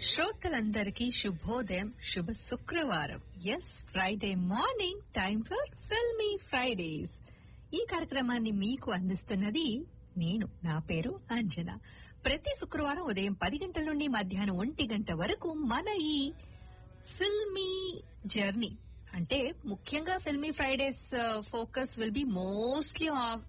శ్రోతలందరికీ శుభోదయం శుభ శుక్రవారం yes Friday morning time for filmy Fridays ఈ కార్యక్రమాన్ని మీకు అందిస్తున్నది నేను నా పేరు అంజన ప్రతి శుక్రవారం ఉదయం పది గంటల నుండి మధ్యాహ్నం ఒంటి గంట వరకు మన ఈ ఫిల్మీ జర్నీ అంటే ముఖ్యంగా filmy Fridays focus will be mostly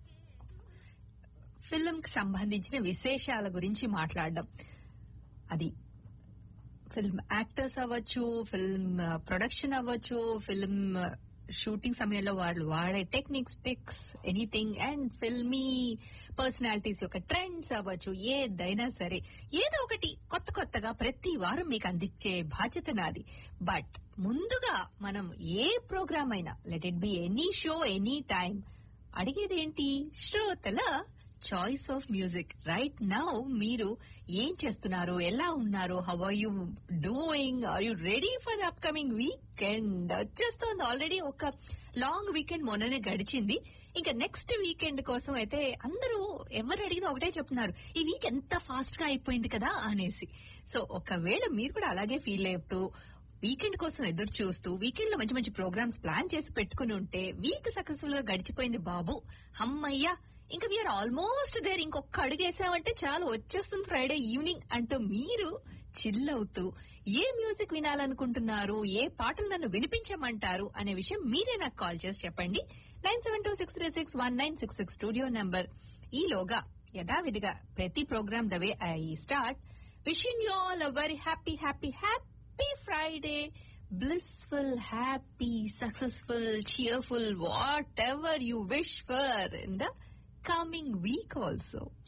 film కి సంబంధించిన విశేషాల గురించి మాట్లాడడం అది ఫిల్మ్ యాక్టర్స్ అవ్వచ్చు ఫిల్మ్ ప్రొడక్షన్ అవ్వచ్చు ఫిల్మ్ షూటింగ్ సమయంలో వాళ్ళు వాడే టెక్నిక్స్ టిక్స్ ఎనీథింగ్ అండ్ ఫిల్మీ పర్సనాలిటీస్ యొక్క ట్రెండ్స్ అవ్వచ్చు ఏదైనా సరే ఏదో ఒకటి కొత్త కొత్తగా ప్రతి వారం మీకు అందించే బాధ్యత నాది బట్ ముందుగా మనం ఏ ప్రోగ్రామ్ అయినా let it be any show any time అడిగేదేంటి శ్రోతల choice of music right now మీరు ఏం చేస్తున్నారు ఎలా ఉన్నారు how are you doing are you ready for the upcoming weekend వచ్చేస్తోంది ఆల్రెడీ ఒక లాంగ్ వీకెండ్ మొన్ననే గడిచింది ఇంకా నెక్స్ట్ వీకెండ్ కోసం అయితే అందరూ ఎవరు అడిగినా ఒకటే చెప్తున్నారు ఈ వీక్ ఎంత ఫాస్ట్ గా అయిపోయింది కదా అనేసి సో ఒకవేళ మీరు కూడా అలాగే ఫీల్ అవుతూ వీకెండ్ కోసం ఎదురు చూస్తూ వీకెండ్ లో మంచి మంచి ప్రోగ్రామ్స్ ప్లాన్ చేసి పెట్టుకుని ఉంటే వీక్ సక్సెస్ఫుల్ గా గడిచిపోయింది బాబు హమ్మయ్యా ఇంకా వీఆర్ ఆల్మోస్ట్ దేర్ ఇంకొక అడుగేసామంటే చాలు వచ్చేస్తుంది ఫ్రైడే ఈవినింగ్ అంటూ మీరు చిల్ అవుతూ ఏ మ్యూజిక్ వినాలనుకుంటున్నారు ఏ పాటలు నన్ను వినిపించమంటారు అనే విషయం మీరే నాకు కాల్ చేసి చెప్పండి nine seven two six three six one nine six six studio number ఈలోగా యథావిధిగా ప్రతి program the way I start wishing you all a very happy happy happy Friday blissful, happy, successful, cheerful, whatever you wish for in the coming week also.